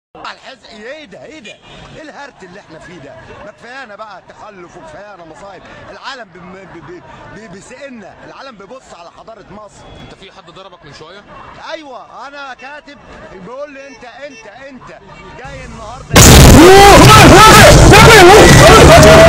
الحزق ايه ده ايه ده ايه الهرت اللي احنا فيه ده ما كفايانا بقى تخلف وكفايانا مصايب العالم بم- ب- ب- ب- بيسئلنا العالم بيبص على حضاره مصر انت في حد ضربك من شويه ايوه انا كاتب بيقول لي انت انت انت جاي النهارده